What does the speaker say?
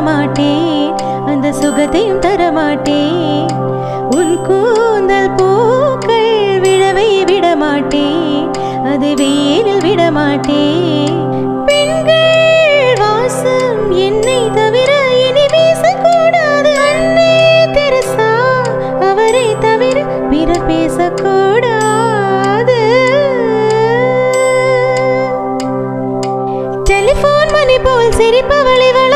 மாட்டேன் அந்த சுகத்தையும் தர மாட்டேன் உன் கூந்தல் பூக்கள் விழவை விட மாட்டேன் அது வெயிலில் விட மாட்டேன் பெண்கள் வாசம் என்னை தவிர இனி பேசக்கூடாது அன்னை தெரசா அவரை தவிர பிறர் பேசக்கூடாது டெலிபோன் மணி போல் சிரிப்பவள் இவள்